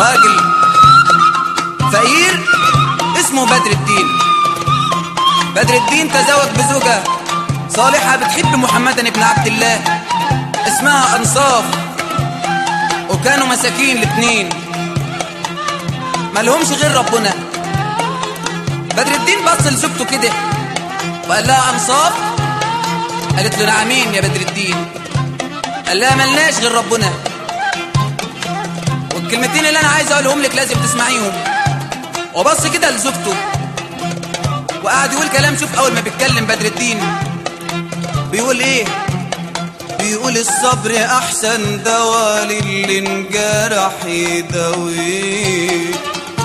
راجل فقير اسمه بدر الدين بدر الدين تزوج بزوجة صالحة بتحب محمدا بن عبد الله اسمها أنصاف وكانوا مساكين الاتنين مالهمش غير ربنا بدر الدين بص لزوجته كده وقال لها أنصاف قالت له نعمين يا بدر الدين قال لها ملناش غير ربنا والكلمتين اللي انا عايز اقولهم لك لازم تسمعيهم وبص كده لزوجته وقعد يقول كلام شوف اول ما بيتكلم بدر الدين بيقول ايه بيقول الصبر احسن دواء للي انجرح يداويه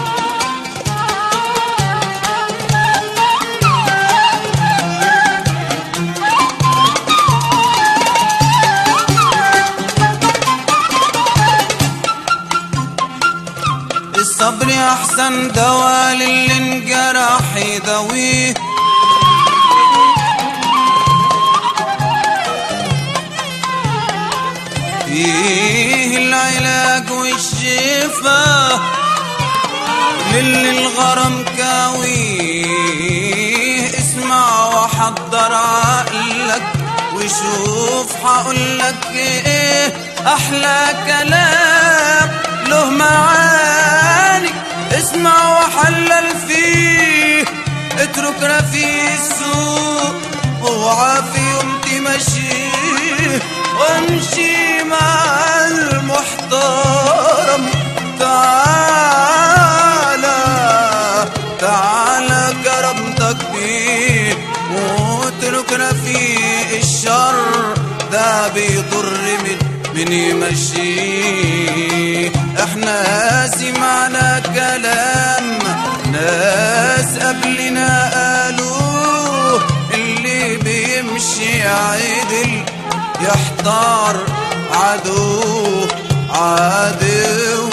الصبر احسن دواء للي انجرح يداويه فيه العلاج والشفاء للي الغرام كاويه اسمع وحضر عقلك وشوف هقولك ايه احلى كلام له معاني اسمع وحلل فيه اترك رفيق السوق اوعى في يوم تمشيه وامشي مع المحترم تعالى تعالى كرمتك بيه واترك رفيق الشر ده بيضر من من يمشيه احنا سمعنا كلام ناس قبلنا قالوا اللي بيمشي عدل يحتار عدو عدو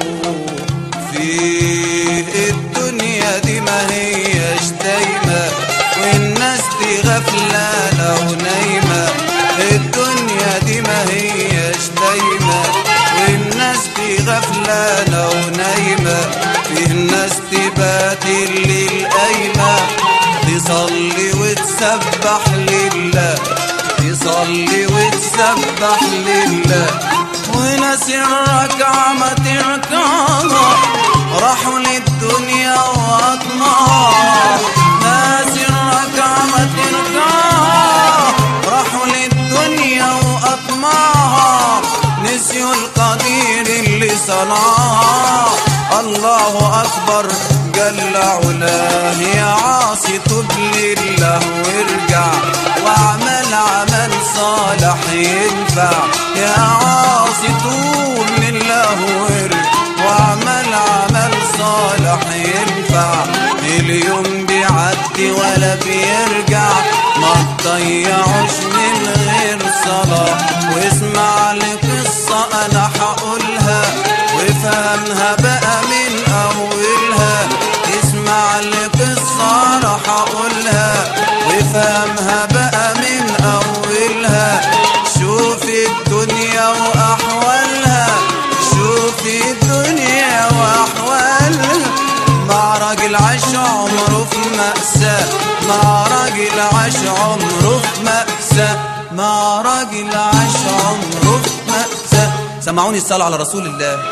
في الدنيا دي ما هيش دايما والناس دي غفلانة ونايمة الدنيا دي ما هيش دايما والناس دي غفلانة ونايمة في الناس تبات الليل قايمة تصلي وتسبح لله تصلي وتسبح لله وناس الركعة ما تركعها راحوا للدنيا وأطمعها ناس الركعة ما تركعها راحوا للدنيا وأطمعها نسيوا القدير اللي صنعها الله أكبر جل علاه يا عاصي تب لله وارجع واعمل عمل صالح ينفع يا عاصي توب لله وارجع واعمل عمل صالح ينفع اليوم بيعدي ولا بيرجع ما تضيعوش من غير صلاة واسمع لقصة انا هقولها وافهمها بقى من اولها اسمع لقصة انا هقولها وافهمها بقى من اولها شوف الدنيا واحوالها شوف الدنيا واحوالها مع راجل عاش عمره في مأساة مع راجل عاش عمره في مأساة مع راجل عاش عمره في مأساة سمعوني الصلاة على رسول الله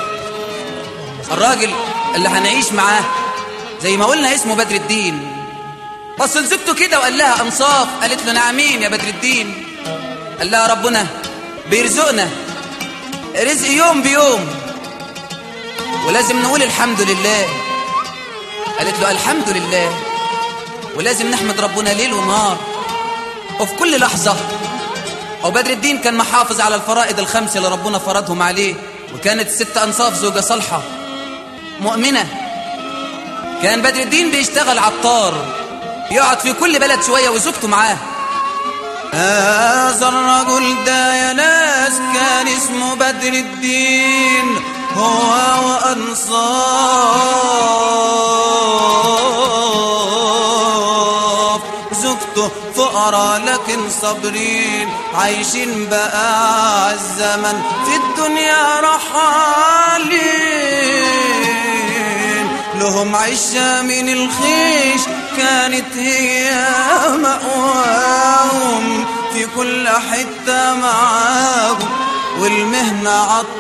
الراجل اللي هنعيش معاه زي ما قلنا اسمه بدر الدين بص لزوجته كده وقال لها انصاف قالت له نعمين يا بدر الدين قال لها ربنا بيرزقنا رزق يوم بيوم ولازم نقول الحمد لله قالت له الحمد لله ولازم نحمد ربنا ليل ونهار وفي كل لحظة وبدر الدين كان محافظ على الفرائض الخمس اللي ربنا فرضهم عليه وكانت الست أنصاف زوجة صالحة مؤمنة كان بدر الدين بيشتغل عطار يقعد في كل بلد شوية وزوجته معاه هذا الرجل ده يا ناس كان اسمه بدر الدين هو وأنصاف زوجته فقراء لكن صابرين عايشين بقى الزمن في الدنيا رحالين مالهم عشة من الخيش كانت هي مأواهم في كل حتة معاهم والمهنة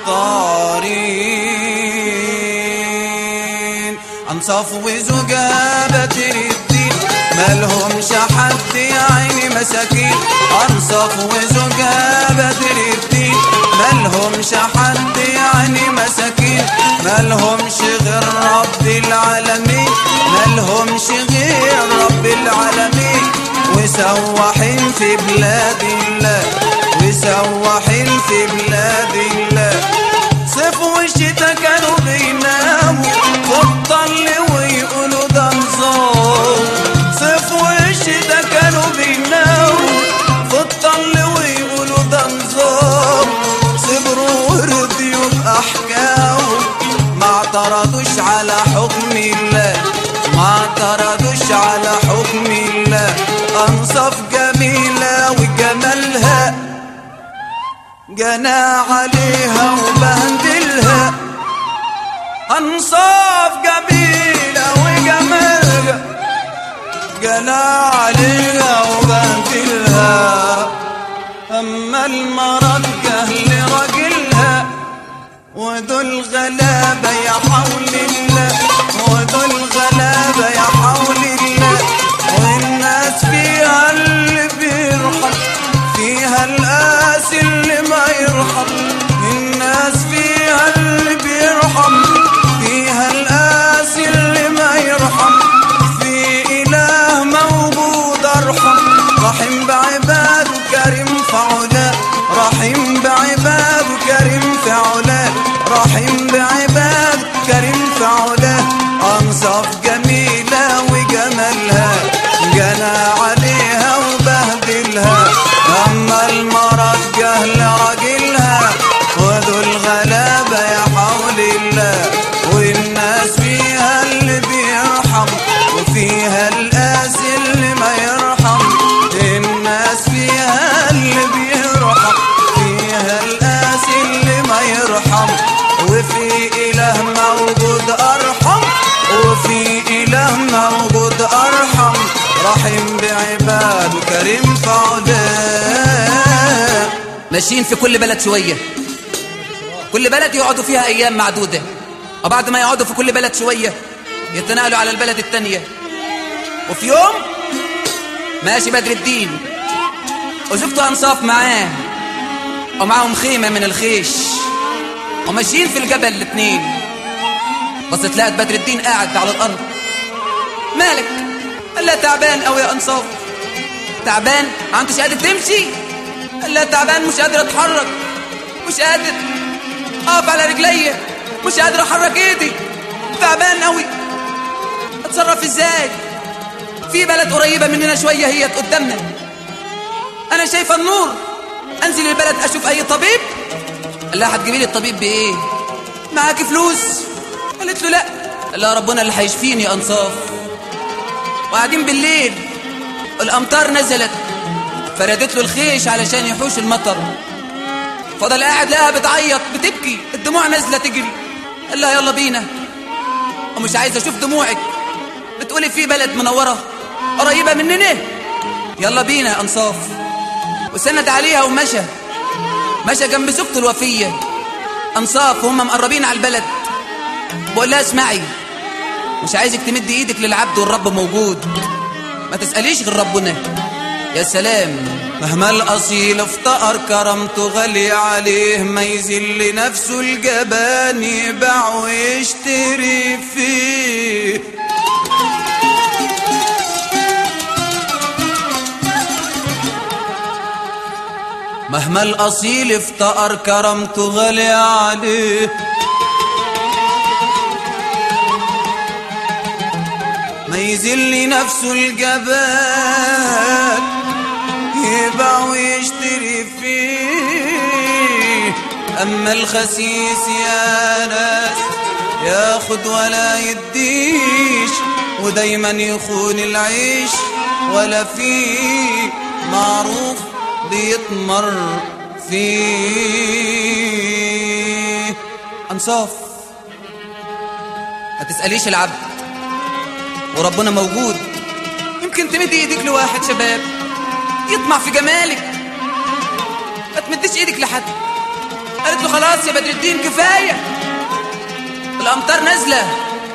عطارين أنصاف وزجابة الدين مالهمش حد يا عيني مساكين أنصاف وزجابة الدين مالهمش حد يا عيني مساكين مالهمش غير رب العالمين مالهمش غير رب العالمين وسواحين في بلاد الله وسواحين في بلاد الله صيف والشتا كانوا بيناموا في الطل ويقولوا ده نظام صيف والشتا كانوا بيناموا في الطل ويقولوا ده نظام صبروا ورضيوا بأحكامهم ما اعترضوش على حكم الله ما اعترضوش على حكم الله أنصف جميلة وجمالها جنى عليها وبهدلها أنصاف جميلة وجمالها جنى عليها وبهدلها أما المرض جهل راجلها ودول غلابة يا حول الله ودول غلابة يا حول الله والناس فيها اللي بيرحم فيها القاسي اللي ما يرحم الناس فيها اللي بيرحم فيها القاسي اللي ما يرحم في إله موجود أرحم رحم بعباده كريم فعلا رحيم بعباده كريم فعلا رحيم بعباده كريم فعلا أنصاف جميلة وجمالها جنى عليها وبهدلها أما المرض جهل راجلها ودول غلابة يا حول الله والناس فيها اللي بيرحم وفيها القاسي اللي ما يرحم الناس فيها اللي بيرحم فيها القاسي اللي ما يرحم وفي إله موجود أرحم وفي إله موجود أرحم رحيم بعباده كريم فعلا ماشيين في كل بلد شوية كل بلد يقعدوا فيها أيام معدودة وبعد ما يقعدوا في كل بلد شوية يتنقلوا على البلد التانية وفي يوم ماشي بدر الدين وزوجته أنصاف معاه ومعاهم خيمة من الخيش وماشيين في الجبل الاتنين بصت لقت بدر الدين قاعد على الأرض مالك قال لها تعبان قوي يا أنصاف تعبان ما انتش قادر تمشي قال لها تعبان مش قادر اتحرك مش قادر اقف على رجليا مش قادر احرك ايدي تعبان قوي اتصرف ازاي في بلد قريبه مننا شويه هي قدامنا انا شايفه النور انزل البلد اشوف اي طبيب قال لها هتجيبي لي الطبيب بايه معاكي فلوس قالت له لا قال لها ربنا اللي هيشفيني يا انصاف وقاعدين بالليل الامطار نزلت فردت له الخيش علشان يحوش المطر فضل قاعد لقاها بتعيط بتبكي الدموع نازله تجري قال لها يلا بينا ومش عايز اشوف دموعك بتقولي في بلد منوره قريبه مننا يلا بينا يا انصاف وسند عليها ومشى مشى جنب زوجته الوفيه انصاف وهم مقربين على البلد بقول لها اسمعي مش عايزك تمد ايدك للعبد والرب موجود ما تسأليش غير ربنا يا سلام مهما الأصيل افتقر كرمته غالي عليه ما يذل نفسه الجبان يباع ويشتري فيه مهما الأصيل افتقر كرمته غالي عليه ما يذل نفسه الجبان يباع ويشتري فيه أما الخسيس يا ناس ياخد ولا يديش ودايما يخون العيش ولا فيه معروف بيتمر فيه أنصاف ما تسأليش العبد وربنا موجود يمكن تمد ايدك لواحد شباب يطمع في جمالك ما تمدش ايدك لحد قالت له خلاص يا بدر الدين كفايه الامطار نازله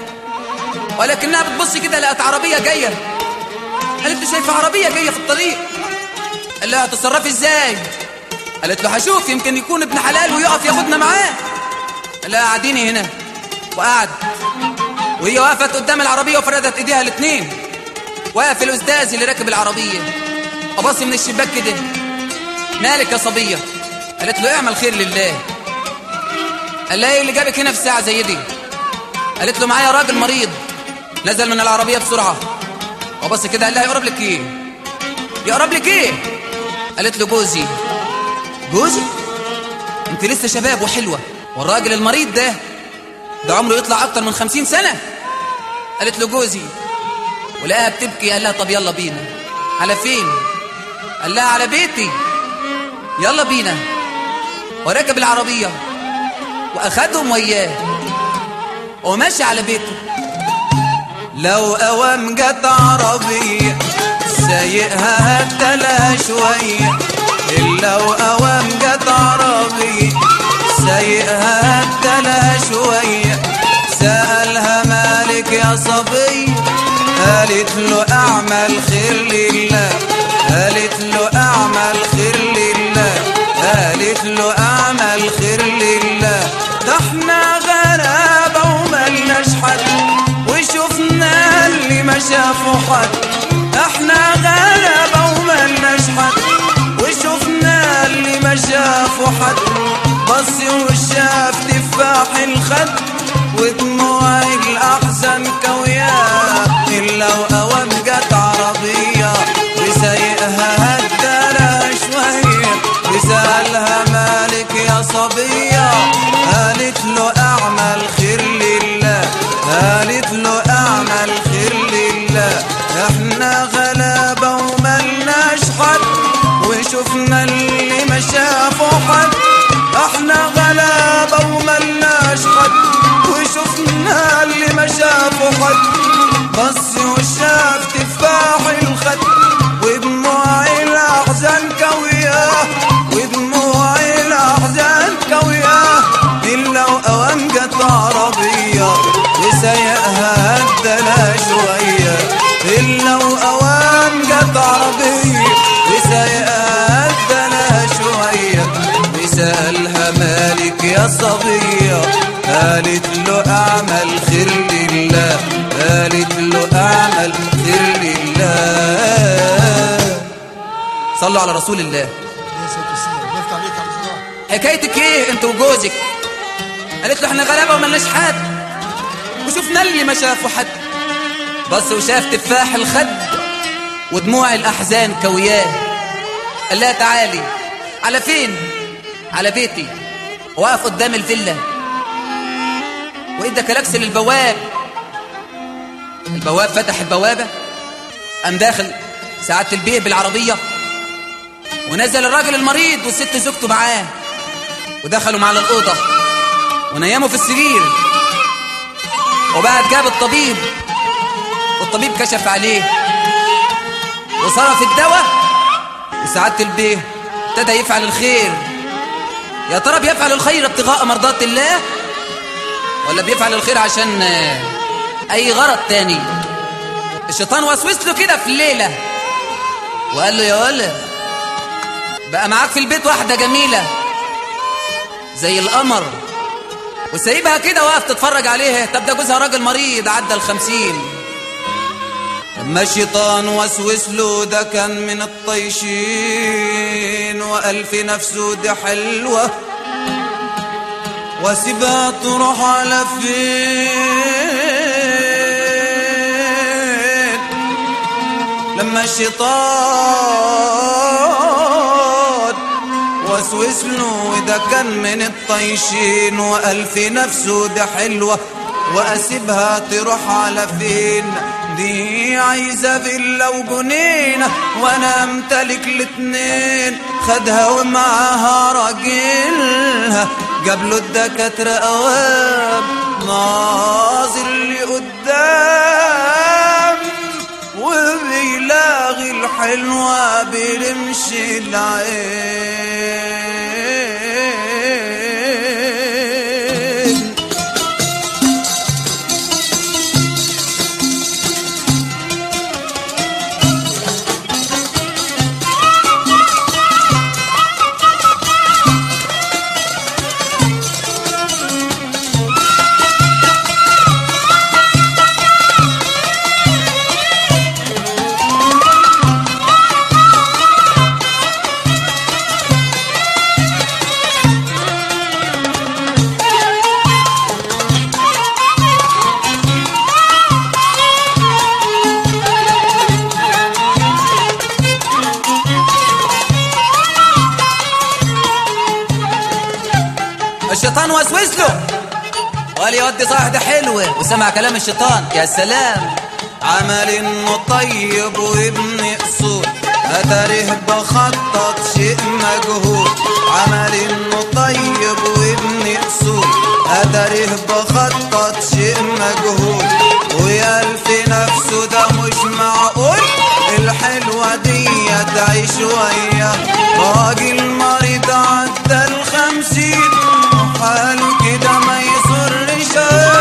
ولكنها بتبص كده لقت عربيه جايه قالت له شايفه عربيه جايه في الطريق قال لها هتتصرفي ازاي قالت له هشوف يمكن يكون ابن حلال ويقف ياخدنا معاه قال لها قعديني هنا وقعد وهي وقفت قدام العربيه وفردت ايديها الاثنين وقف الاستاذ اللي راكب العربيه ابص من الشباك كده مالك يا صبيه قالت له اعمل خير لله قال لها ايه اللي جابك هنا في ساعه زي دي قالت له معايا راجل مريض نزل من العربيه بسرعه وبص كده قال لها يقرب لك ايه يقرب لك ايه قالت له جوزي جوزي انت لسه شباب وحلوه والراجل المريض ده ده عمره يطلع اكتر من خمسين سنه قالت له جوزي ولقاها بتبكي قال لها طب يلا بينا على فين قال لها على بيتي يلا بينا وركب العربيه واخدهم وياه وماشي على بيته لو اوام جت عربيه سايقها هدلها شويه لو اوام جت عربيه سايقها هدلها شويه سالها مالك يا صبيه قالت له اعمل خير لله قالت له اعمل خير لله قالت له اعمل خير لله ده احنا غلابه وملناش حد وشفنا اللي ما شافوا حد احنا غلابه وملناش حد وشفنا اللي ما شافوا حد بص وشاف تفاح الخد ودموع الاحزان كوياه الا واوام جت عربيه وسايقها هدالها شويه وسالها مالك يا صبيه قالت له اعمل خير لله قالت له اعمل خير لله احنا غلابه وملناش حد وشفنا اللي ما شافوا حد احنا غلابه وملناش حد وشفنا اللي ما شافوا حد بص وشاف تفاح الخد ودموع الاحزان كوياه ودموع الاحزان كوياه الا واوام جت عربيه وسايقها هدلها شويه الا واوام جت عربيه وسايقها هدلها شويه وسالها مالك يا صبيه قالت له اعمل خير لله قالت له اعمل خير لله صلوا على رسول الله يا سيدي السلام نفتح عليك على الصلاة حكايتك ايه انت وجوزك قالت له احنا غلابه وملناش حد وشفنا اللي ما شافوا حد بص وشاف تفاح الخد ودموع الاحزان كوياه قال لها تعالي على فين على بيتي وقف قدام الفيلا وادى كلاكس للبواب البواب فتح البوابه قام داخل سعاده البيه بالعربيه ونزل الراجل المريض والست زوجته معاه ودخلوا معاه الأوضة ونيموا في السرير وبعد جاب الطبيب والطبيب كشف عليه وصرف الدواء وسعادة البيه ابتدى يفعل الخير يا ترى بيفعل الخير ابتغاء مرضات الله ولا بيفعل الخير عشان آه، اي غرض تاني الشيطان وسوس له كده في الليلة وقال له يا ولد بقى معاك في البيت واحدة جميلة زي القمر وسايبها كده واقف تتفرج عليها طب ده جوزها راجل مريض عدى الخمسين لما الشيطان وسوس له ده كان من الطيشين وقال في نفسه دي حلوة واسيبها تروح على فين لما الشيطان وسوس له ده كان من الطيشين وقال في نفسه ده حلوة واسيبها تروح على فين دي عايزة فيلا وجنينة وانا امتلك الاتنين خدها ومعاها راجلها جاب له الدكاترة اوام ناظر لي قدام حلوة برمش العين الشيطان وسوس له وقال يا ودي صاحب ده حلوة وسمع كلام الشيطان يا سلام عمل انه طيب وابن اصول اتاريه بخطط شيء مجهول عمل انه طيب وابن اصول اتاريه بخطط شيء مجهول ويال في نفسه ده مش معقول الحلوة دي تعيش وياه راجل مريض عدى الخمسين وحاله كده ما يسرش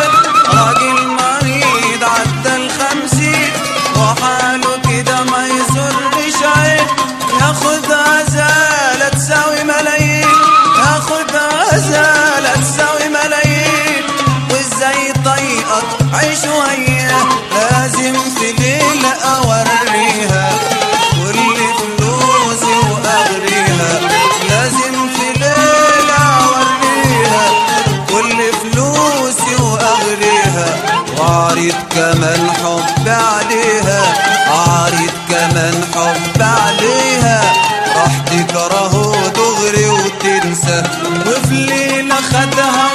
راجل مريض عدى الخمسين وحاله كده ما يسرش عين ياخد عزالة تساوي ملايين ياخد عزالة تساوي ملايين وازاي طيقك عيش وياه لازم في ليلة اوريها كل فلوسي واغريها لازم في ليلة اوريها كل فلوسي واغريها وعريض كمان حب عليها عريض كمان حب عليها راح تكرهه دغري وتنسى وفي ليلة خدها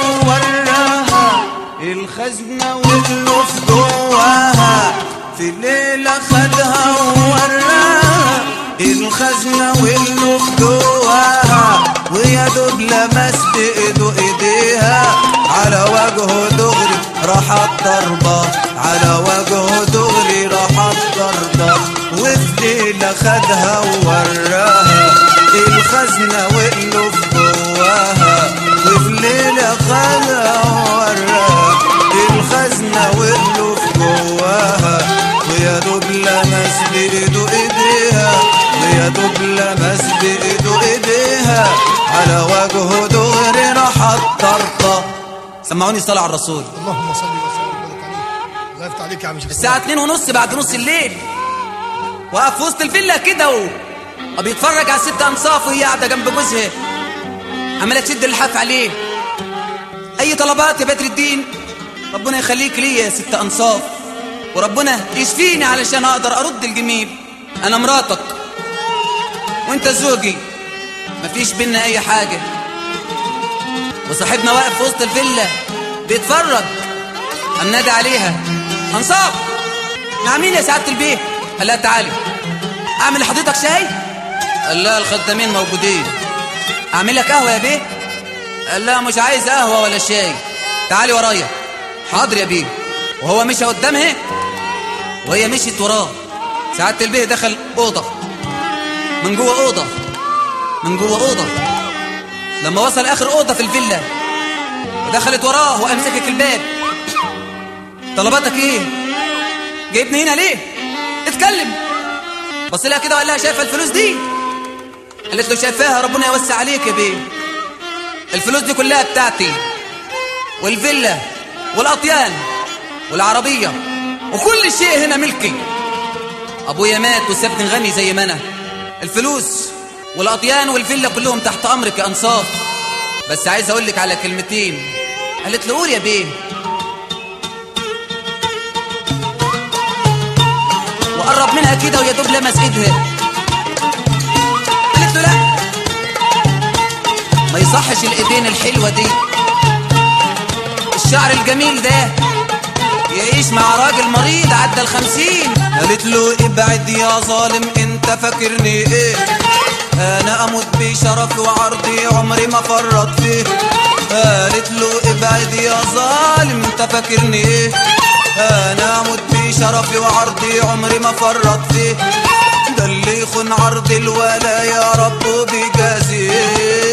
ووراها الخزنة واللف جواها في ليلة خدها ووراها الخزنة واللف جواها ويا دوب لمس بإيده إيديها على وجهه دغري راحت ضربة على وجهه دغري راحت ضربة وفي ليلة خدها ووراها الخزنة واللف جواها وفي ليلة خدها ووراها الخزنة واللف جواها ويا دوب لمس بإيده إيديها ويا دوب لمس بإيده إيديها على وجهه دغري راحت طرطة سمعوني صلاة على الرسول اللهم صل وسلم وبارك عليه الله يفتح عليك يا عم شيخ الساعة اتنين ونص بعد نص الليل وقف في وسط الفيلا كده و... وبيتفرج على الست انصاف وهي قاعدة جنب جوزها عمالة تشد اللحاف عليه أي طلبات يا بدر الدين ربنا يخليك ليا يا ست أنصاف وربنا يشفيني علشان أقدر أرد الجميل أنا مراتك وأنت زوجي مفيش بينا أي حاجة وصاحبنا واقف في وسط الفيلا بيتفرج قام نادى عليها انصاف نعمين يا سعاده البيه قال لها تعالي اعمل لحضرتك شاي قال لها الخدامين موجودين اعمل لك قهوه يا بيه قال لها مش عايز قهوه ولا شاي تعالي ورايا حاضر يا بيه وهو مشى قدامها وهي مشيت وراه سعاده البيه دخل اوضه من جوه اوضه من جوه اوضه لما وصل اخر اوضه في الفيلا ودخلت وراه وقام سكك الباب طلباتك ايه جايبني هنا ليه اتكلم بص لها كده وقال لها شايفه الفلوس دي قالت له شايفاها ربنا يوسع عليك يا بيه الفلوس دي كلها بتاعتي والفيلا والاطيان والعربيه وكل شيء هنا ملكي ابويا مات وسابني غني زي ما انا الفلوس والاطيان والفيلا كلهم تحت امرك يا انصاف بس عايز اقول لك على كلمتين قالت له قول يا بيه وقرب منها كده ويا دوب لمس ايدها قالت له لا ما يصحش الايدين الحلوه دي الشعر الجميل ده يعيش مع راجل مريض عدى الخمسين قالت له ابعد يا ظالم انت فاكرني ايه انا اموت بشرف وعرضي عمري ما فرط فيه قالت له ابعد يا ظالم انت فاكرني ايه انا اموت بشرفي وعرضي عمري ما فرط فيه ده اللي يخون عرض الولا يا رب بجازيه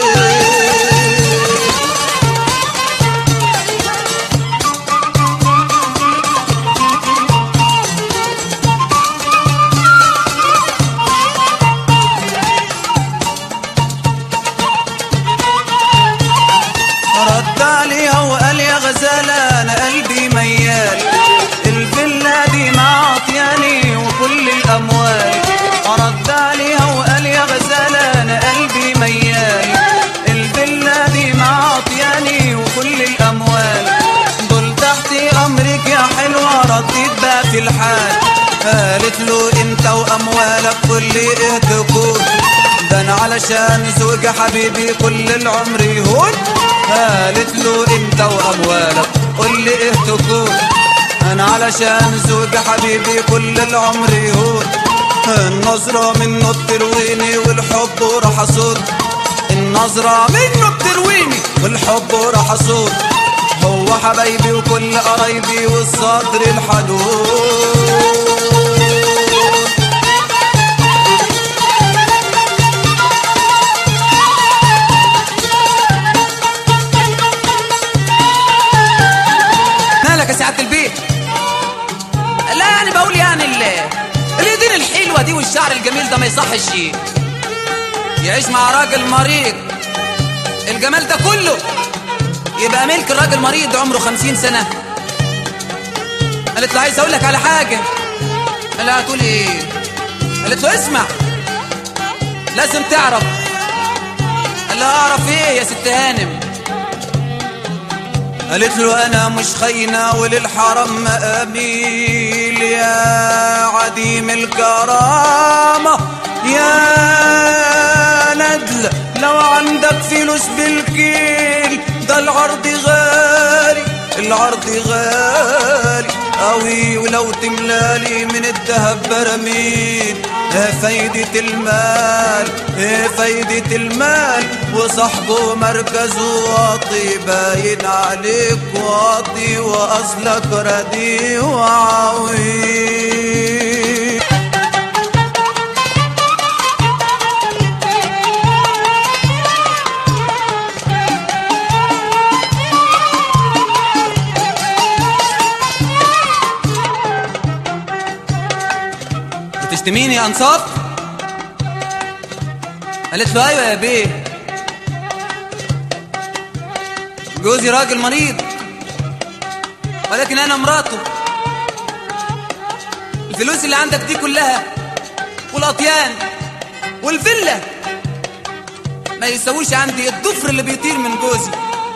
رد عليها وقال يا غزالة أنا قلبي ميال الفيلا دي معطياني وكل الأموال رد عليها وقال يا غزالة أنا قلبي ميال الفيلا دي معطياني وكل الأموال دول تحت أمرك يا حلوة رديت بقى في الحال قالت له انت واموالك كل ايه تكون ده انا علشان زوج حبيبي كل العمر يهون قالت له انت واموالك قول لي ايه تكون انا علشان زوج حبيبي كل العمر يهون النظرة منه بترويني والحب راح اصد النظرة منه بترويني والحب راح اصد هو حبايبي وكل قرايبي والصدر الحنون مالك يا سعاده البيت لا يعني بقول يعني ال- الايدين الحلوه دي والشعر الجميل ده ما يصحش شيء يعيش مع راجل مريض الجمال ده كله يبقى ملك الراجل مريض عمره خمسين سنة قالت له عايز اقول لك على حاجة قال لها هتقول ايه قالت له اسمع لازم تعرف قال لها اعرف ايه يا ست هانم قالت له انا مش خاينه وللحرم مقابيل يا عديم الكرامه يا ندل لو عندك فلوس بالكيل ده العرض غالي العرض غالي قوي ولو تملالي من الذهب براميل ايه فايدة المال ايه فايدة المال وصاحبه مركزه واطي باين عليك واطي واصلك ردي وعوي بتشتميني يا انصاف قالت له ايوه يا بيه جوزي راجل مريض ولكن انا مراته الفلوس اللي عندك دي كلها والاطيان والفيلا ما يسويش عندي الضفر اللي بيطير من جوزي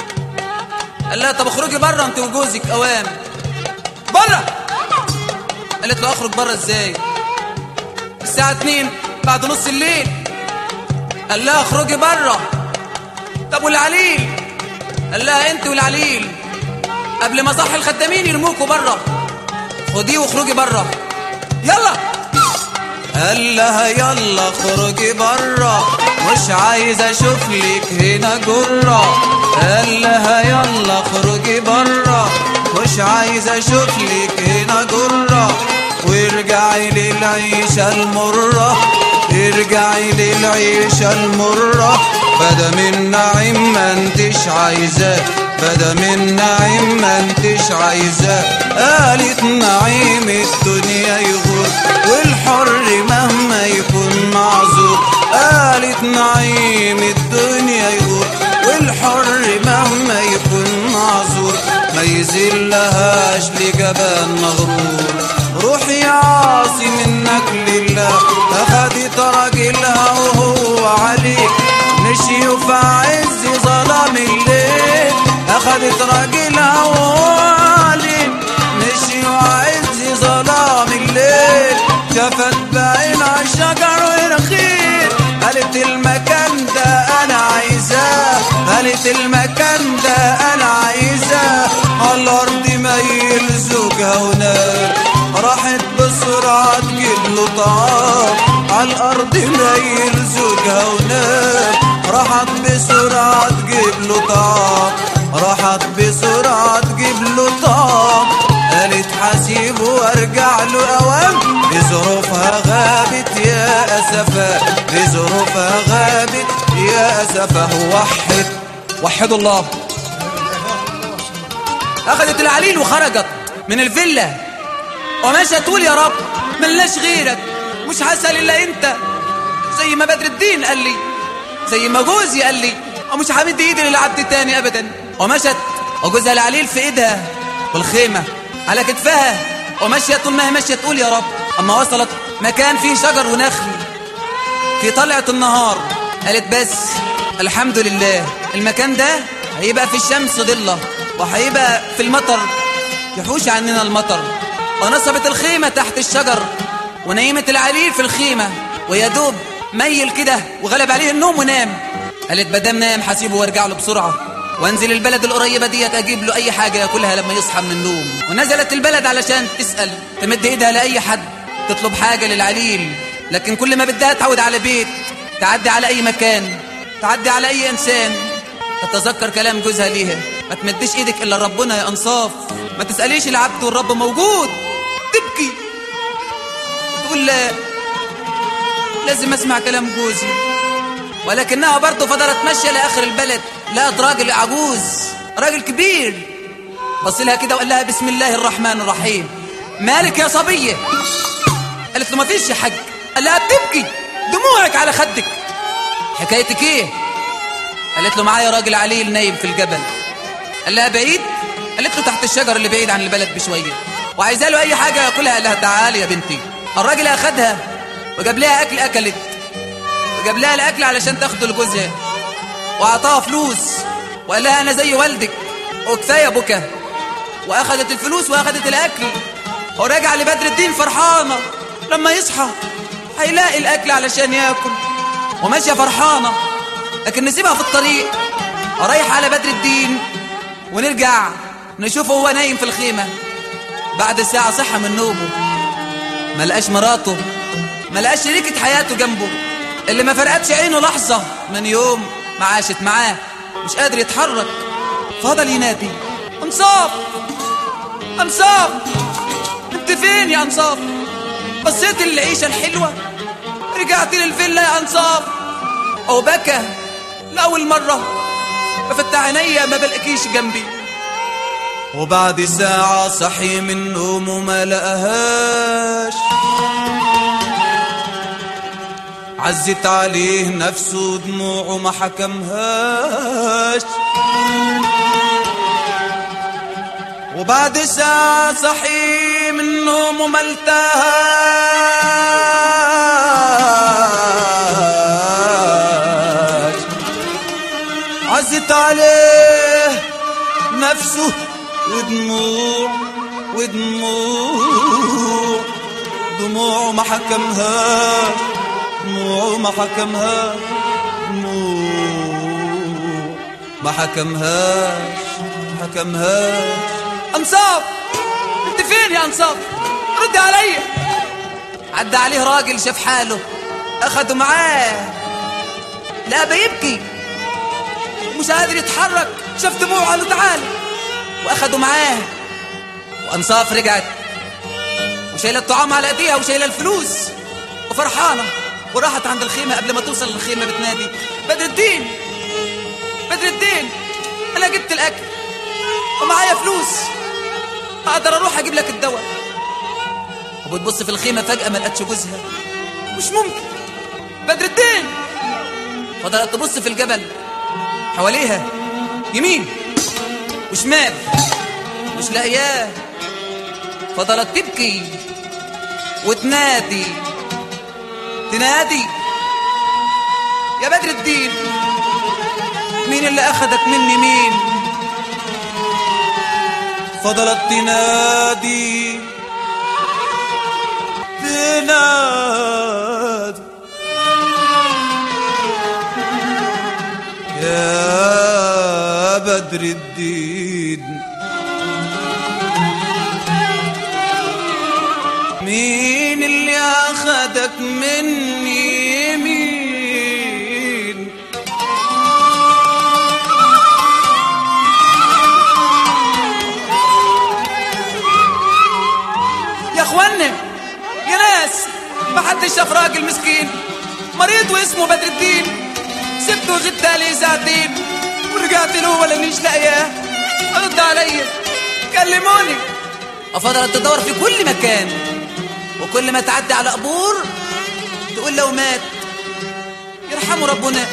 قال لها طب اخرجي بره انت وجوزك اوام بره قالت له اخرج بره ازاي الساعة 2 بعد نص الليل قال لها اخرجي بره طب والعليل قال لها انت والعليل قبل ما صح الخدامين يرموكوا بره خديه واخرجي بره يلا قال لها يلا اخرجي برا مش عايز اشوف لك هنا جرة قال لها يلا اخرجي برا مش عايز اشوف لك هنا جرة وارجعي للعيشة المرة ارجعي للعيشة المرة بدا من نعيم ما انتش عايزاه بدا من نعيم ما انتش عايزاه قالت نعيم الدنيا يغور والحر مهما يكون معذور قالت نعيم الدنيا يغور والحر مهما يكون معذور ما يذلهاش لجبان مغرور روح يا عاصي منك لله اخدت راجلها وهو عليك مشي في عز ظلام الليل اخدت راجلها وهو عليك مشي وعز ظلام الليل شافت بعينها شجر ونخيل قالت المكان ده انا عايزاه قالت المكان ده انا عايزاه على الارض ميل زوجها ونار راحت بسرعة تجيب له طعام على الارض ميل زوجها ونار راحت بسرعة تجيب له طعام راحت بسرعة تجيب له طعام قالت حسيبه وارجع له اوام بظروفها غابت يا سفه وحد وحدوا الله أخذت العليل وخرجت من الفيلا وماشية تقول يا رب ملناش غيرك مش هسأل إلا أنت زي ما بدر الدين قال لي زي ما جوزي قال لي ومش همد ايدي للعبد تاني ابدا ومشت وجوزها العليل في ايدها والخيمه على كتفها وماشيه طول ما هي ماشيه تقول يا رب اما وصلت مكان فيه شجر ونخل في طلعه النهار قالت بس الحمد لله المكان ده هيبقى في الشمس ضله وهيبقى في المطر يحوش عننا المطر ونصبت الخيمه تحت الشجر ونيمت العليل في الخيمه ويا دوب ميل كده وغلب عليه النوم ونام قالت بدام نام هسيبه وارجع له بسرعه وانزل البلد القريبه ديت اجيب له اي حاجه ياكلها لما يصحى من النوم ونزلت البلد علشان تسال تمد ايدها لاي حد تطلب حاجه للعليل لكن كل ما بدها تعود على بيت تعدي على اي مكان تعدي على اي انسان تتذكر كلام جوزها ليها ما تمدش ايدك الا ربنا يا انصاف ما تساليش العبد والرب موجود تبكي تقول لا لازم اسمع كلام جوزي ولكنها برضه فضلت ماشيه لاخر البلد لقت راجل عجوز راجل كبير بص لها كده وقال لها بسم الله الرحمن الرحيم مالك يا صبيه قالت له ما فيش يا حاج قال لها بتبكي دموعك على خدك حكايتك ايه قالت له معايا راجل عليل نايم في الجبل قال لها بعيد قالت له تحت الشجر اللي بعيد عن البلد بشويه وعايزه له اي حاجه ياكلها قال لها تعالي يا بنتي الراجل اخدها وجاب لها اكل اكلت وجاب لها الاكل علشان تاخده لجوزها واعطاها فلوس وقال لها انا زي والدك وكفايه بكى واخدت الفلوس واخدت الاكل ورجع لبدر الدين فرحانه لما يصحى هيلاقي الاكل علشان ياكل وماشيه فرحانه لكن نسيبها في الطريق ورايح على بدر الدين ونرجع نشوفه وهو نايم في الخيمه بعد ساعه صحى من نومه ما لقاش مراته ما لقاش شريكة حياته جنبه اللي ما فرقتش عينه لحظة من يوم ما عاشت معاه مش قادر يتحرك فضل ينادي انصاف انصاف انت فين يا انصاف بصيت للعيشة الحلوة رجعت للفيلا يا انصاف او بكى لأول مرة بفتح عينيا ما بلقيش جنبي وبعد ساعة صحي من نومه ما لقاهاش عزت عليه نفسه دموعه ما حكمهاش وبعد ساعة صحي من نومه ما التهاش عزت عليه نفسه ودموع ودموع دموعه ما حكمهاش دموعه ما حكمهاش دموع ما حكمهاش حكمهاش انصاف انت فين يا انصاف رد عليا عدى عليه راجل شاف حاله اخده معاه لا بيبكي مش قادر يتحرك شاف دموعه قال له تعالى واخده معاه وانصاف رجعت وشايله الطعام على ايديها وشايله الفلوس وفرحانه وراحت عند الخيمه قبل ما توصل للخيمه بتنادي بدر الدين بدر الدين انا جبت الاكل ومعايا فلوس اقدر اروح اجيب لك الدواء وبتبص في الخيمه فجاه ما لقتش جوزها مش ممكن بدر الدين فضلت تبص في الجبل حواليها يمين وشمال مش لاقياه فضلت تبكي وتنادي تنادي يا بدر الدين مين اللي اخدك مني مين فضلت تنادي تنادي يا بدر الدين مين اللي اخدك مني مين يا اخوانا يا ناس ما حدش شاف راجل مسكين مريض واسمه بدر الدين سبته غبت لي ساعتين ورجعت له ولا نيش لاقياه رد عليا كلموني افضل تدور في كل مكان وكل ما تعدي على قبور تقول لو مات يرحمه ربنا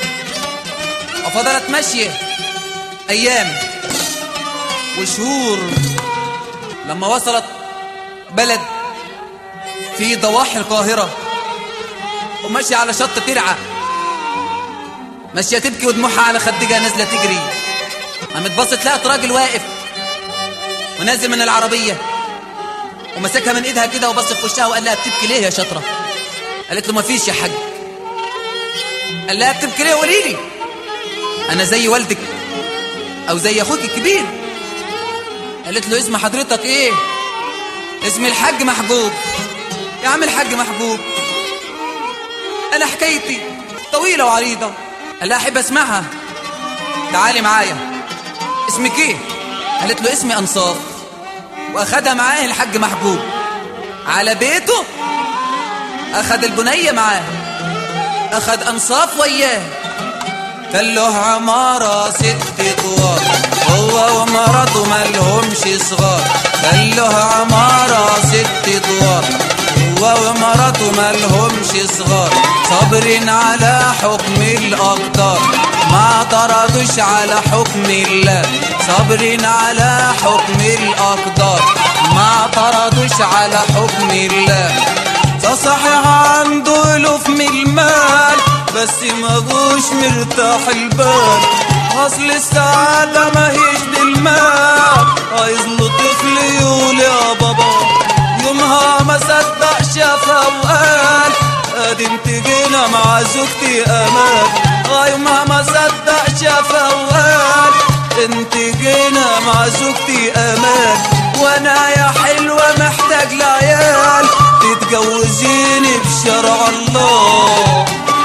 وفضلت ماشيه ايام وشهور لما وصلت بلد في ضواحي القاهرة وماشية على شط ترعة ماشية تبكي ودموعها على خدجها نازلة تجري قامت بصت لقت راجل واقف ونازل من العربية ومسكها من ايدها كده وبص في وشها وقال لها بتبكي ليه يا شطرة قالت له مفيش يا حاج قال لها بتبكي ليه قولي لي انا زي والدك او زي اخوك الكبير قالت له اسم حضرتك ايه اسمي الحاج محجوب يا عم الحاج محجوب انا حكايتي طويله وعريضه قال لها احب اسمعها تعالي معايا اسمك ايه قالت له اسمي انصاف واخدها معاه الحاج محجوب على بيته اخد البنيه معاه اخد انصاف وياه كان له عمارة ست ادوار هو ومراته مالهمش صغار كان له عمارة ست ادوار هو ومراته مالهمش صغار صابرين على حكم الأقدار ما اعترضوش على حكم الله صابرين على حكم الأقدار ما اعترضوش على حكم الله ده صحيح عنده ألوف من المال بس ما جوش مرتاح البال اصل السعادة ما هيش بالمال عايز له طفل يقول يا بابا يومها ما صدق شافها وقال ادي انت جينا مع زوجتي امان آه يومها ما صدق شافها وقال انت جينا مع زوجتي امان وانا يا حلوة محتاج لعيال تتجوزيني بشرع الله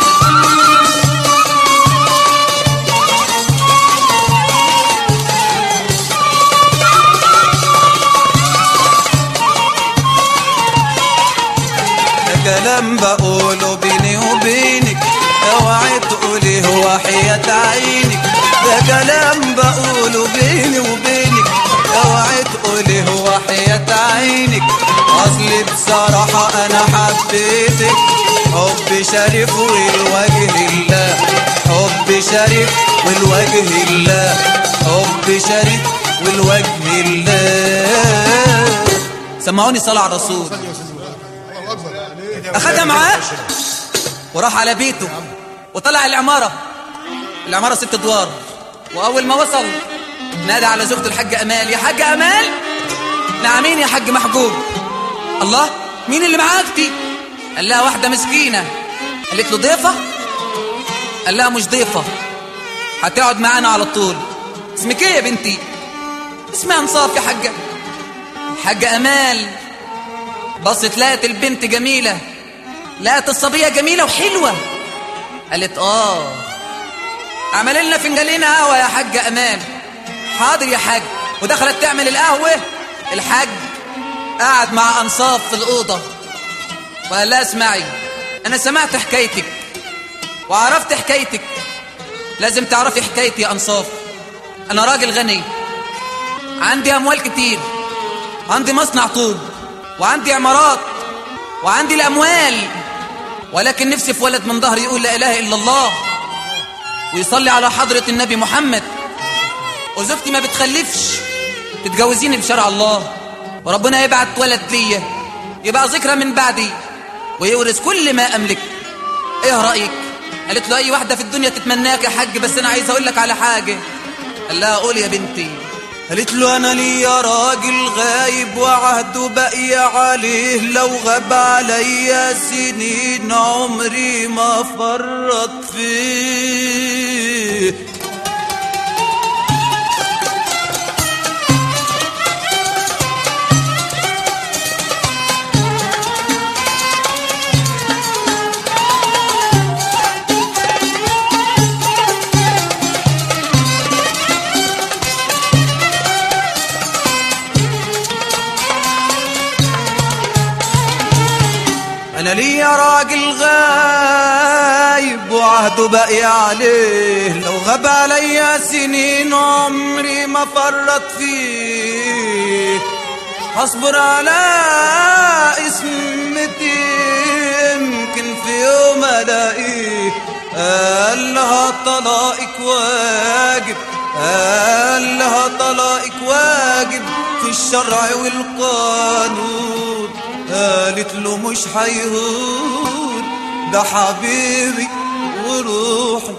ده كلام بقوله بيني وبينك اوعي تقولي هو حياة عينك ده كلام بقوله بيني وبينك اوعي تقولي هو حياة عينك اصلي بصراحة انا حبيتك حب شريف والوجه الله حب شريف والوجه الله حب شريف والوجه الله سمعوني صلاة على الرسول الله اكبر أخدها معاه وراح على بيته وطلع العمارة العمارة ست أدوار وأول ما وصل نادى على زوجته الحاجة أمال يا حاجة أمال نعمين يا حاج محجوب الله مين اللي معاك دي قال لها واحدة مسكينة قالت له ضيفة قال لها مش ضيفة هتقعد معانا على طول اسمك ايه يا بنتي اسمها انصاف يا حاجة حاجة أمال بصت لقت البنت جميلة لقت الصبية جميلة وحلوة قالت آه عمل لنا فنجانين قهوة يا حاج أمان حاضر يا حاج ودخلت تعمل القهوة الحاج قعد مع أنصاف في الأوضة وقال لها اسمعي أنا سمعت حكايتك وعرفت حكايتك لازم تعرفي حكايتي يا أنصاف أنا راجل غني عندي أموال كتير عندي مصنع طوب وعندي عمارات وعندي الأموال ولكن نفسي في ولد من ظهري يقول لا إله إلا الله ويصلي على حضرة النبي محمد وزوجتي ما بتخلفش تتجوزيني بشرع الله وربنا يبعت ولد ليا يبقى ذكرى من بعدي ويورث كل ما أملك إيه رأيك؟ قالت له أي واحدة في الدنيا تتمناك يا حاج بس أنا عايز أقول لك على حاجة قال لها قول يا بنتي قالت له انا ليا راجل غايب وعهده باقي عليه لو غاب عليا سنين عمري ما فرط فيه انا انا ليا راجل غايب وعهده باقي عليه لو غاب عليا سنين عمري ما فرط فيه هصبر على اسمتي يمكن في يوم الاقيه قال لها طلاقك واجب قال لها طلاقك واجب في الشرع والقانون قالت له مش هيهون ده حبيبي وروحي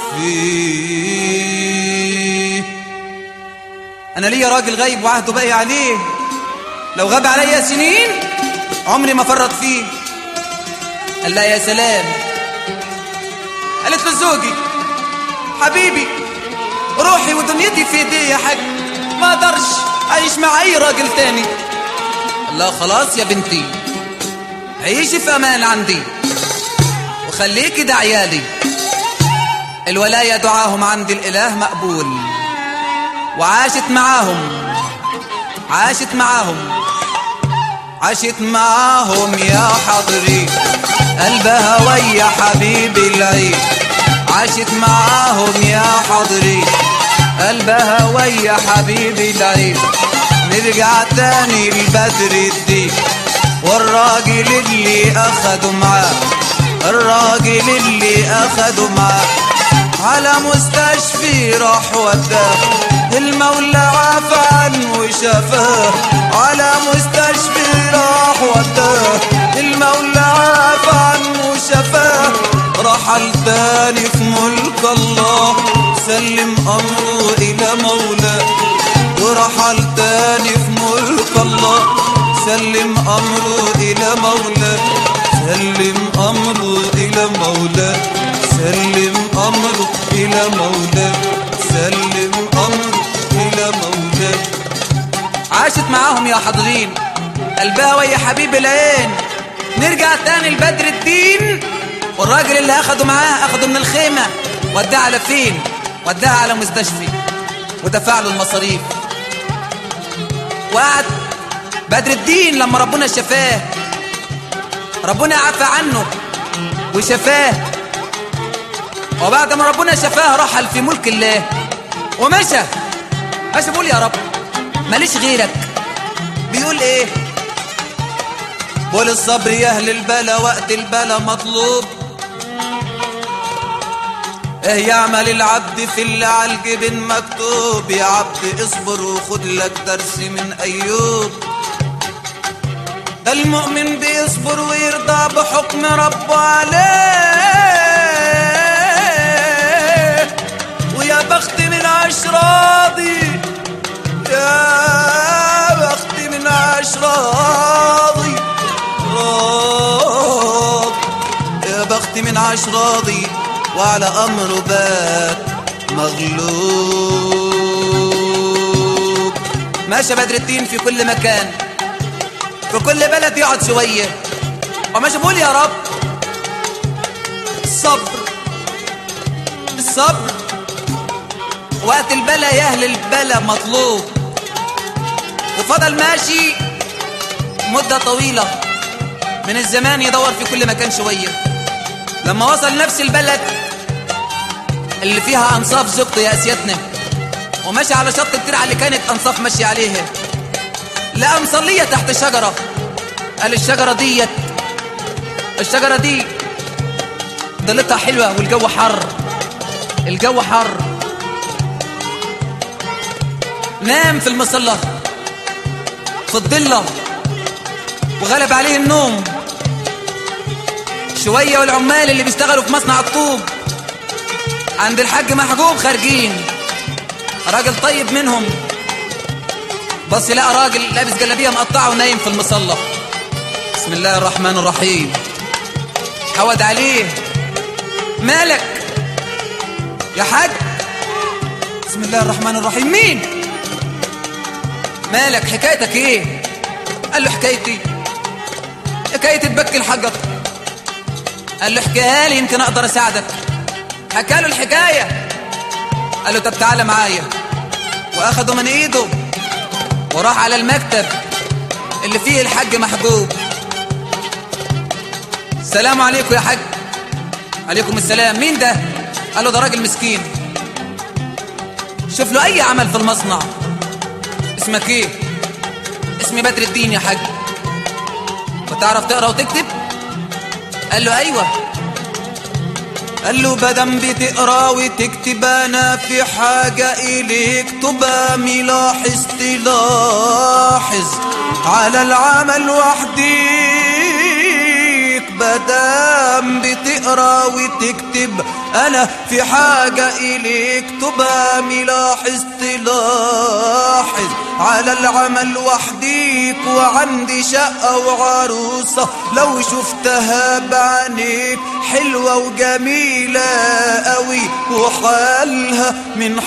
فيه انا ليا راجل غايب وعهده باقي عليه لو غاب عليا سنين عمري ما فرط فيه قال لا يا سلام قالت له زوجي حبيبي روحي ودنيتي في ايدي يا حاج ما اقدرش اعيش مع اي راجل تاني لا خلاص يا بنتي عيشي في امان عندي وخليكي ده عيالي الولاية دعاهم عند الاله مقبول وعاشت معاهم عاشت معاهم عاشت معاهم يا حضري قلبها ويا حبيبي العيد عاشت معاهم يا حضري قلبها ويا حبيبي العيد نرجع تاني لبدر الدين والراجل اللي اخده معاه الراجل اللي اخده معاه على مستشفي راح وداه المولى عفى عنه وشفاه على مستشفي راح وداه المولى عفى عنه وشفاه رحل تاني في ملك الله سلم امره الى مولاه ورحل تاني في ملك الله سلم امره الى مولاه سلم امره الى مولاه سلم امره الى مولاه سلم امره الى مولاه عاشت معاهم يا حاضرين قلبها ويا حبيب العين نرجع تاني لبدر الدين والراجل اللي اخده معاه اخده من الخيمه وداه على فين وداه على مستشفي ودفع له المصاريف وقعد بدر الدين لما ربنا شفاه ربنا عفى عنه وشفاه وبعد ما ربنا شفاه رحل في ملك الله ومشى ماشي بيقول يا رب ماليش غيرك بيقول ايه بقول الصبر يا اهل البلا وقت البلا مطلوب ايه يعمل العبد في اللي على الجبن مكتوب يا عبد اصبر وخد لك درس من ايوب ده المؤمن بيصبر ويرضى بحكم ربه عليه ويا بخت من عشراضي يا بخت من عشراضي راض يا بخت من عشراضي وعلى امره بات مغلوب ماشي بدر الدين في كل مكان في كل بلد يقعد شويه وماشي بقول يا رب الصبر الصبر وقت البلا يا اهل البلا مطلوب وفضل ماشي مدة طويلة من الزمان يدور في كل مكان شوية لما وصل نفس البلد اللي فيها أنصاف زوجته يا أسيادنا وماشي على شط الترعة اللي كانت أنصاف ماشية عليها لقى مصلية تحت شجرة قال الشجرة ديت الشجرة دي ضلتها حلوة والجو حر الجو حر نام في المصلى في الضلة وغلب عليه النوم شوية والعمال اللي بيشتغلوا في مصنع الطوب عند الحاج محجوب خارجين راجل طيب منهم بص يلاقي راجل لابس جلابيه مقطعه ونايم في المصلى بسم الله الرحمن الرحيم حود عليه مالك يا حاج بسم الله الرحمن الرحيم مين مالك حكايتك ايه قال له حكايتي حكاية تبكي الحجر قال له احكيها لي يمكن اقدر اساعدك حكى له الحكايه قال له طب تعالى معايا واخده من ايده وراح على المكتب اللي فيه الحاج محجوب السلام عليكم يا حاج عليكم السلام مين ده قال له ده راجل مسكين شوف له اي عمل في المصنع اسمك ايه اسمي بدر الدين يا حاج وتعرف تقرا وتكتب قال له ايوه قال له بدم بتقرا وتكتب انا في حاجه اليك تبقى ملاحظ تلاحظ على العمل وحديك بدم بتقرا وتكتب انا في حاجه اليك تبقى ملاحظ تلاحظ على العمل وحديك وعندي شقه وعروسه لو شفتها بعينيك حلوه وجميله قوي وحالها من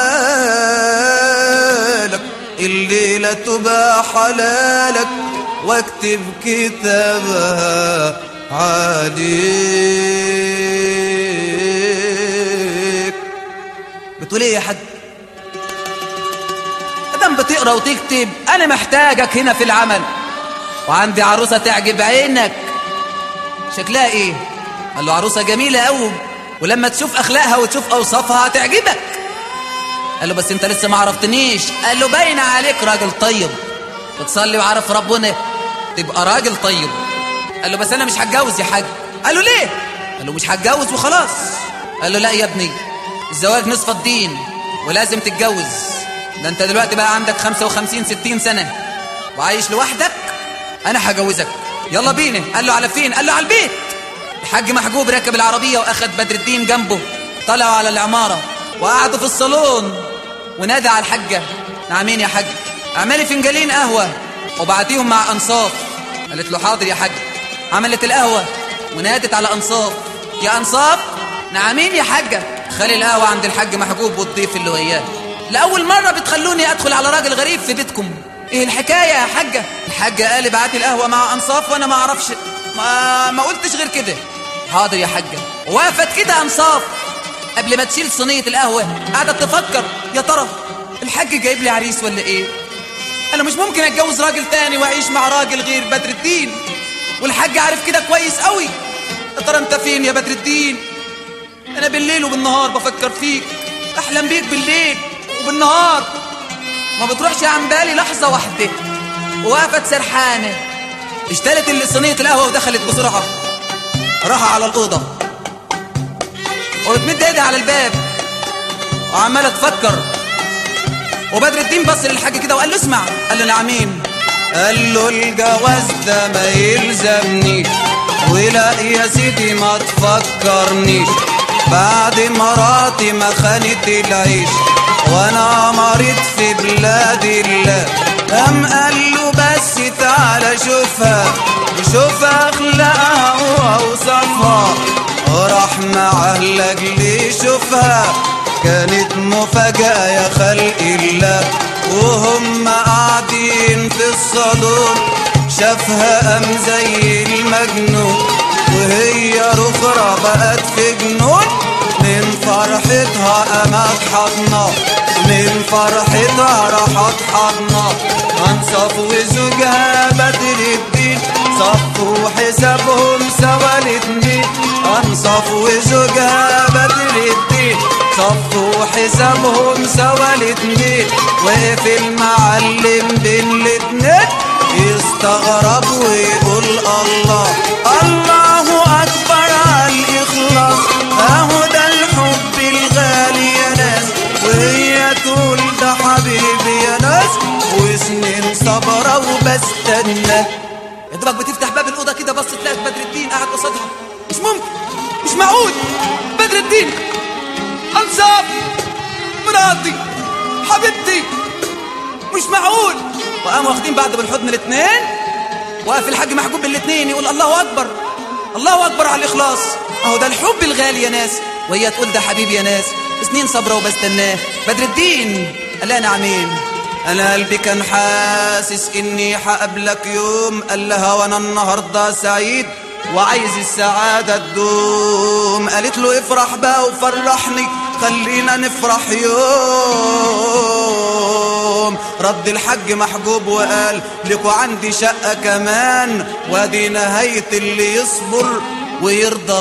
حالك الليله تبقى حلالك واكتب كتابها عليك بتقول ايه يا حاج ادم بتقرا وتكتب انا محتاجك هنا في العمل وعندي عروسه تعجب عينك شكلها ايه قال له عروسه جميله قوي ولما تشوف اخلاقها وتشوف اوصافها هتعجبك قال له بس انت لسه ما عرفتنيش قال له باين عليك راجل طيب بتصلي وعارف ربنا تبقى راجل طيب قال له بس انا مش هتجوز يا حاج قال له ليه قال له مش هتجوز وخلاص قال له لا يا ابني الزواج نصف الدين ولازم تتجوز ده انت دلوقتي بقى عندك 55 60 سنه وعايش لوحدك انا هجوزك يلا بينا قال له على فين قال له على البيت الحاج محجوب ركب العربيه واخد بدر الدين جنبه طلعوا على العماره وقعدوا في الصالون ونادى على الحاجه نعمين يا حاج اعملي فنجانين قهوه وبعتيهم مع انصاف قالت له حاضر يا حاج عملت القهوه ونادت على انصاف يا انصاف نعمين يا حاجه خلي القهوه عند الحاج محجوب والضيف اللي وياه لاول مره بتخلوني ادخل على راجل غريب في بيتكم ايه الحكايه يا حاجه الحاجه قال ابعتي القهوه مع انصاف وانا ما اعرفش ما ما قلتش غير كده حاضر يا حاجه وقفت كده انصاف قبل ما تشيل صينيه القهوه قعدت تفكر يا ترى الحاج جايب لي عريس ولا ايه انا مش ممكن اتجوز راجل تاني واعيش مع راجل غير بدر الدين والحاج عارف كده كويس قوي يا ترى انت فين يا بدر الدين انا بالليل وبالنهار بفكر فيك احلم بيك بالليل وبالنهار ما بتروحش عن بالي لحظه واحده وقفت سرحانه اشترت اللي صينيه القهوه ودخلت بسرعه راح على الاوضه وبتمد ايدها على الباب وعماله تفكر وبدر الدين بص للحاج كده وقال له اسمع قال له نعمين قال له الجواز ده ما يلزمنيش ولا يا سيدي ما تفكرنيش بعد مراتي ما خانت العيش وانا مريض في بلاد الله قام قال له بس تعالى شوفها شوف اخلاقها واوصافها راح مع لاجل يشوفها كانت مفاجأة يا خلق الله وهم قاعدين في الصالون شافها قام زي المجنون وهي رخرة بقت في جنون من فرحتها قامت حضنة من فرحتها راحت حضنة انصف وزوجها بدر الدين صفوا حسابهم سوا الاتنين انصف وزوجها بدر الدين صفوا حسابهم سوا الاتنين وقف المعلم بين الاتنين يستغرب ويقول الله الله اكبر على الاخلاص اهو ده الحب الغالي يا ناس وهي تقول ده حبيبي يا ناس وسنين صبرة وبستنى يا دوبك بتفتح باب الاوضه كده بص تلاقي بدر الدين قاعد قصادها مش ممكن مش معقول بدر الدين انصاف مراتي حبيبتي مش معقول وقاموا واخدين بعض بالحضن الاثنين وقف الحاج محجوب بالاثنين يقول الله اكبر الله اكبر على الاخلاص اهو ده الحب الغالي يا ناس وهي تقول ده حبيبي يا ناس سنين صبرة وبستناه بدر الدين قال لها نعمين انا قلبي كان حاسس اني هقابلك يوم قال لها وانا النهارده سعيد وعايز السعادة تدوم قالت له افرح بقى وفرحني خلينا نفرح يوم رد الحج محجوب وقال لكوا عندي شقة كمان وادي نهاية اللي يصبر ويرضى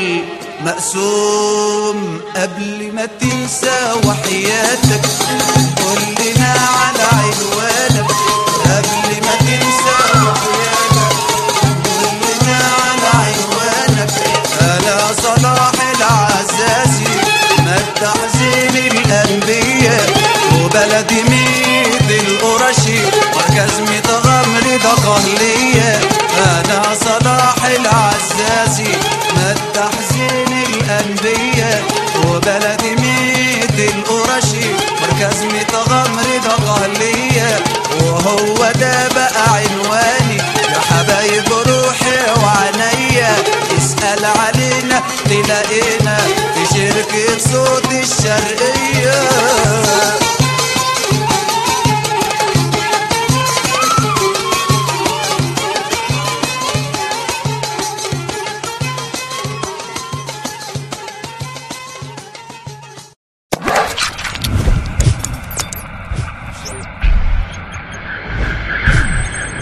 بالمقسوم قبل ما تنسى وحياتك قول لنا على عنوانك قبل ما تنسى وحياتك قول لنا على عنوانك انا صلاح العزازي مدح زين الانبياء وبلدي ميت القرشي مركز متغمر ده قهلية انا صلاح العزازي مدح زين الانبياء وبلدي ميت القرشي مركز متغمر ده قهلية وهو ده بقى عنواني يا حبايب روحي وعنيا اسأل علينا تلاقينا في شركة صوت الشرقية